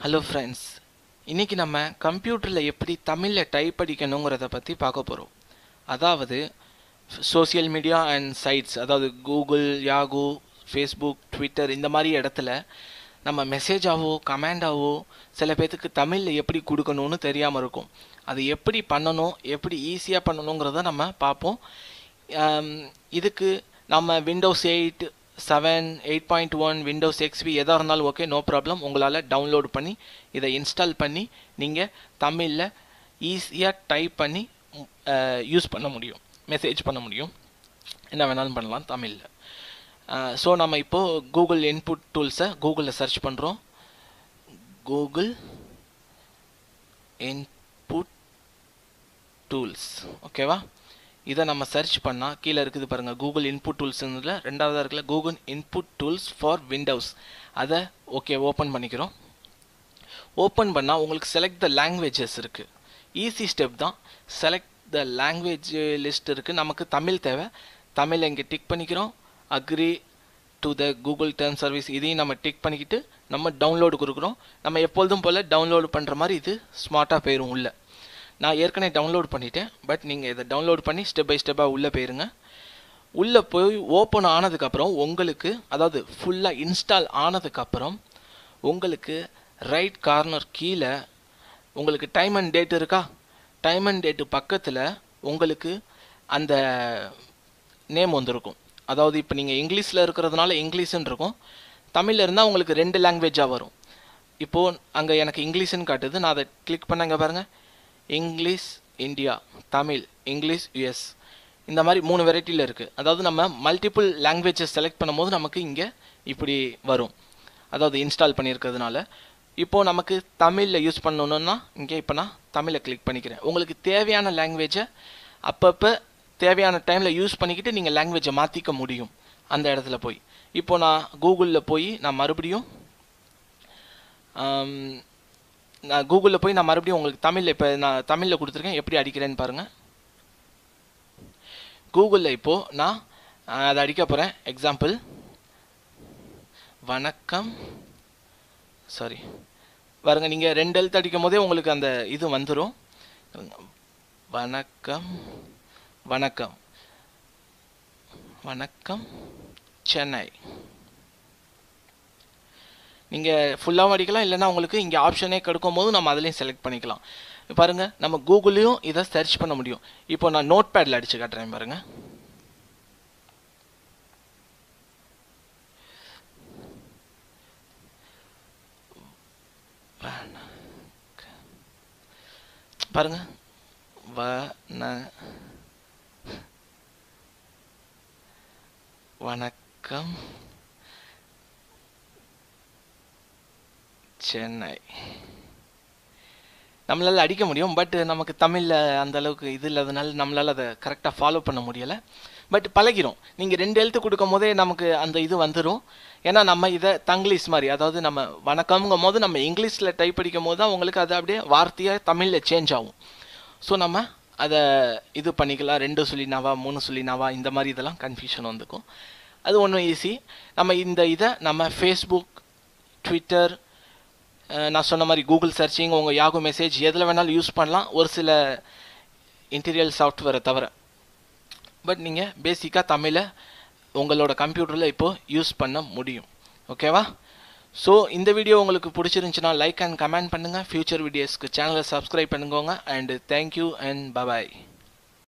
hello friends இன்றைக்கி நம்ம கம்ப்யூட்டரில் எப்படி தமிழில் டைப் அடிக்கணுங்கிறத பற்றி பார்க்க போகிறோம் அதாவது சோஷியல் மீடியா அண்ட் சைட்ஸ் அதாவது கூகுள் யாகு ஃபேஸ்புக் ட்விட்டர் இந்த மாதிரி இடத்துல நம்ம மெசேஜாவோ கமெண்டாவோ சில பேர்த்துக்கு தமிழில் எப்படி கொடுக்கணும்னு தெரியாமல் இருக்கும் அது எப்படி பண்ணணும் எப்படி ஈஸியாக பண்ணணுங்கிறத நம்ம பார்ப்போம் ஆம், இதுக்கு நம்ம Windows eight seven eight point one Windows XP எதாக இருந்தாலும் ஓகே நோ ப்ராப்ளம் உங்களால் டவுன்லோட் பண்ணி இதை இன்ஸ்டால் பண்ணி நீங்கள் தமிழில் ஈஸியாக டைப் பண்ணி யூஸ் பண்ண முடியும் மெசேஜ் பண்ண முடியும் என்ன வேணாலும் பண்ணலாம் தமிழில் ஸோ நம்ம இப்போது கூகுள் இன்புட் டூல்ஸை கூகுளில் சர்ச் பண்ணுறோம் கூகுள் இன்புட் டூல்ஸ் ஓகேவா இதை நம்ம சர்ச் பண்ணால் கீழே இருக்குது பாருங்கள் கூகுள் இன்புட் டூல்ஸ்ல ரெண்டாவதாக இருக்குல்ல Google input tools for Windows அதை ஓகே ஓப்பன் பண்ணிக்கிறோம் ஓப்பன் பண்ணால் உங்களுக்கு செலக்ட் த லாங்குவேஜஸ் இருக்குது ஈஸி ஸ்டெப் தான் செலக்ட் த லாங்குவேஜ் லிஸ்ட் இருக்குது நமக்கு தமிழ் தேவை தமிழ் இங்கே டிக் பண்ணிக்கிறோம் agree to the Google term service இதையும் நம்ம டிக் பண்ணிக்கிட்டு நம்ம டவுன்லோடு கொடுக்குறோம் நம்ம எப்பொழுதும் போல் டவுன்லோடு பண்ணுற மாதிரி இது ஸ்மார்ட்டாக போயிடும் உள்ள நான் ஏற்கனவே டவுன்லோட் பண்ணிட்டேன் பட் நீங்கள் இதை டவுன்லோட் பண்ணி ஸ்டெப் பை ஸ்டெப்பாக உள்ளே போயிருங்க உள்ளே போய் ஓப்பன் ஆனதுக்கப்புறம் உங்களுக்கு அதாவது ஃபுல்லாக இன்ஸ்டால் ஆனதுக்கப்புறம் உங்களுக்கு ரைட் கார்னர் கீழே உங்களுக்கு டைம் அண்ட் டேட் இருக்கா டைம் அண்ட் டேட்டு பக்கத்தில் உங்களுக்கு அந்த நேம் வந்திருக்கும் அதாவது இப்போ நீங்கள் இங்கிலீஷில் இருக்கிறதுனால இங்கிலீஷ்னு இருக்கும் தமிழில் இருந்தால் உங்களுக்கு ரெண்டு லாங்குவேஜாக வரும் இப்போது அங்கே எனக்கு இங்கிலீஷ்னு காட்டுது நான் அதை கிளிக் பண்ணங்க பாருங்கள் English India Tamil English US இந்த மாதிரி மூணு வெரைட்டியில் இருக்குது அதாவது நம்ம மல்டிபிள் லாங்குவேஜஸ் செலக்ட் பண்ணும்போது நமக்கு இங்கே இப்படி வரும் அதாவது இன்ஸ்டால் பண்ணியிருக்கிறதுனால இப்போது நமக்கு தமிழில் யூஸ் பண்ணணுன்னா இங்கே இப்போ நான் தமிழை கிளிக் பண்ணிக்கிறேன் உங்களுக்கு தேவையான லாங்குவேஜை அப்பப்போ தேவையான டைமில் யூஸ் பண்ணிக்கிட்டு நீங்கள் லாங்குவேஜை மாற்றிக்க முடியும் அந்த இடத்துல போய் இப்போ நான் கூகுளில் போய் நான் மறுபடியும் ஆம், நான் கூகுளில் போய் நான் மறுபடியும் உங்களுக்கு தமிழில் இப்போ நான் தமிழில் கொடுத்துருக்கேன் எப்படி அடிக்கிறேன்னு பாருங்கள் கூகுளில் இப்போது நான் அஹ், அதை அடிக்க போகிறேன் எக்ஸாம்பிள் வணக்கம் சாரி பாருங்க நீங்கள் ரெண்டு எழுத்து அடிக்கும் போதே உங்களுக்கு அந்த இது வந்துடும் வணக்கம் வணக்கம் வணக்கம் சென்னை நீங்கள் ஃபுல்லாகவும் அடிக்கலாம் இல்லைன்னா உங்களுக்கு இங்கே ஆப்ஷனே கிடைக்கும் போது நம்ம அதுலேயும் செலக்ட் பண்ணிக்கலாம் பாருங்கள் நம்ம கூகுள்லேயும் இதை சர்ச் பண்ண முடியும் இப்போ நான் நோட் பேடில் அடித்து காட்டுறேன் பாருங்கள் பாருங்க வண வணக்கம் சென்னை நம்மளால் அடிக்க முடியும் பட் நமக்கு தமிழில் அந்த அளவுக்கு இது இல்லாதனால நம்மளால் அதை கரெக்டாக ஃபாலோ பண்ண முடியலை பட் பழகிரும் நீங்கள் ரெண்டு எழுத்து கொடுக்கும் போதே நமக்கு அந்த இது வந்துடும் ஏன்னா நம்ம இதை தங்கிலீஷ் மாதிரி அதாவது நம்ம வணக்கம்ங்கும் போது நம்ம இங்கிலீஷில் டைப் அடிக்கும் போது தான் உங்களுக்கு அது அப்படியே வார்த்தையாக தமிழில் சேஞ்ச் ஆகும் ஸோ நம்ம அதை இது பண்ணிக்கலாம் ரெண்டு சொல்லினாவா மூணு சொல்லினாவா இந்த மாதிரி இதெல்லாம் கன்ஃபியூஷன் வந்துக்கும் அது ஒன்றும் ஈஸி நம்ம இந்த இதை நம்ம ஃபேஸ்புக் ட்விட்டர் அஹ் நான் சொன்ன மாதிரி கூகுள் சர்ச்சிங் உங்கள் யாகு மெசேஜ் எதில் வேணாலும் யூஸ் பண்ணலாம் ஒரு சில இன்டீரியல் சாஃப்ட்வேரை தவிர பட் நீங்கள் பேசிக்காக தமிழை உங்களோட கம்ப்யூட்டரில் இப்போது யூஸ் பண்ண முடியும் ஓகேவா ஸோ இந்த வீடியோ உங்களுக்கு பிடிச்சிருந்துச்சுன்னா லைக் அண்ட் கமெண்ட் பண்ணுங்கள் ஃப்யூச்சர் வீடியோஸ்க்கு சேனலை சப்ஸ்கிரைப் பண்ணுங்கோங்க அண்ட் தேங்க்யூ அண்ட் பபாய்